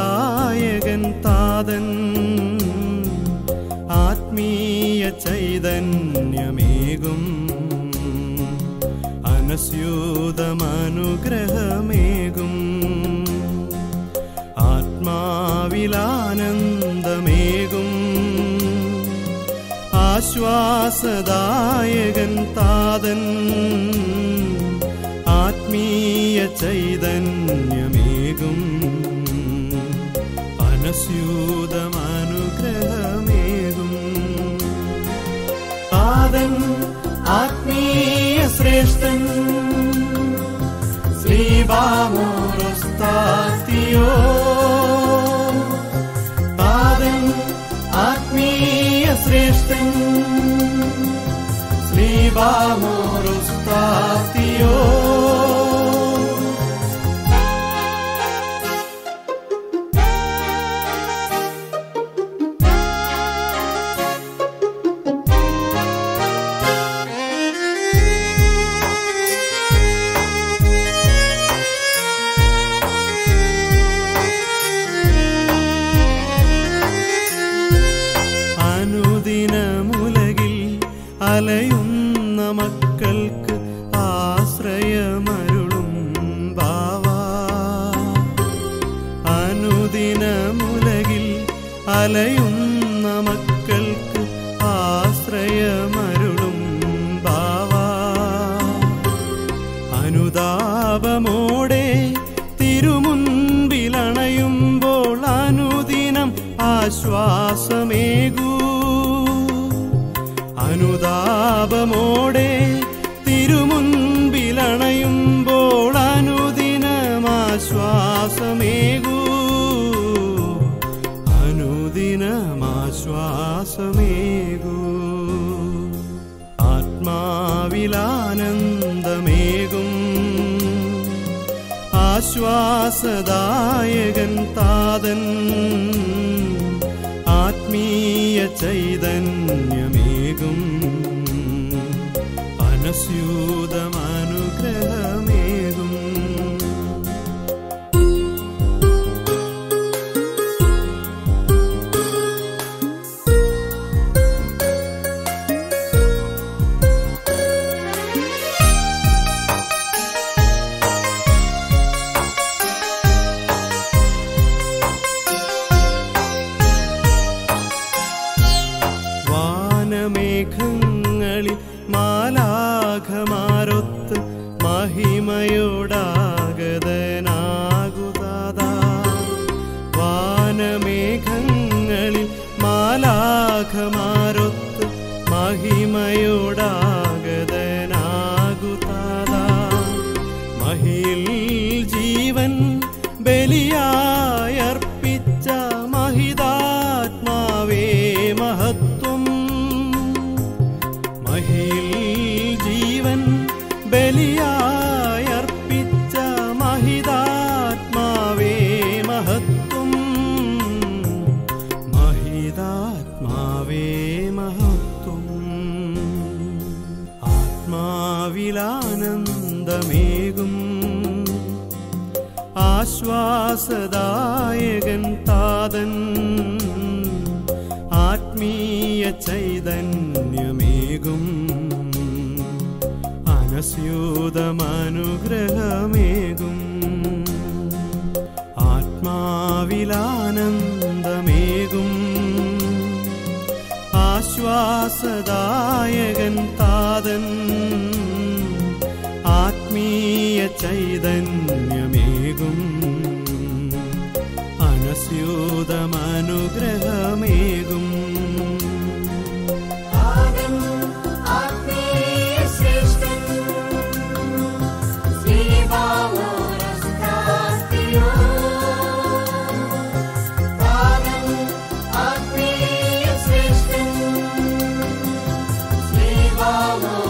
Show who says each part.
Speaker 1: ആശ്വാസദായകൻ താതൻ ആത്മീയ ചൈതന്യമേകും അനസ്യൂതമനുഗ്രഹമേകും ആത്മാവിലാനന്ദമേകും ആശ്വാസദായകൻ താതൻ ആത്മീയ ചൈതന്യമേകും അനസ്യൂതമനുഗ്രഹമേകും താതൻ ആത്മീയ ശ്രേഷ്ഠൻ ശ്രീബാമോറസ്താത്തിയോ താതൻ ആത്മീയ ശ്രേഷ്ഠൻ ശ്രീബാമോറസ്താത്തിയോ അനുദിനമുലകിൽ അലയുന്ന മക്കൾക്ക് ആശ്രയമരുളും ബാവാ അനുദിനമുലകിൽ അലയുന്ന മക്കൾക്ക് ആശ്രയമരുളും ബാവാ അനുതാപമോടെ തിരുമുൻപിലണയുമ്പോൾ അനുദിനം ആശ്വാസമേകൂ അനുതാപമോടെ തിരുമുൻപിലണയുമ്പോൾ അനുദിനം ആശ്വാസമേകൂ അനുദിനം ആശ്വാസമേകൂ ആത്മാവിലാനന്ദമേകും ആശ്വാസദായകൻ താതൻ ആത്മീയ ചൈതന്യമേകും അനസ്യൂതമനുഗ്രഹമേകും വാനമേഘങ്ങളിൽ മാലാഖമാരൊത്ത് മഹിമയോടാഗതനാകുതാ വാനമേഘങ്ങളിൽ മാലാഖമാരൊത്ത് മഹിമയോടാഗതനാകുതാ മഹിയിൽ ജീവൻ ബലിയായർപ്പിച്ച മഹിതാത്മാവേ മഹത്വം മഹിയിൽ ജീവൻ ബലിയായർപ്പിച്ച മഹിതാത്മാവേ മഹത്വം മഹിതാത്മാവേ മഹത്വം ആത്മാവിലാനന്ദമേകും ആശ്വാസദായകൻ താതൻ ആത്മീയ ചൈതന്യമേകും അനസ്യൂതമനുഗ്രഹമേകും ആത്മാവിലാനന്ദമേകും ആശ്വാസദായകൻ താതൻ ആത്മീയ ചൈതന്യമേകും അനസ്യൂതമനുഗ്രഹമേകും
Speaker 2: ആത്മീയ ശ്രേഷ്ഠൻ ശ്രീബാമോരസ്താസ്തിയോ താതൻ ആത്മീയ ശ്രേഷ്ഠൻ ശ്രീബാമോ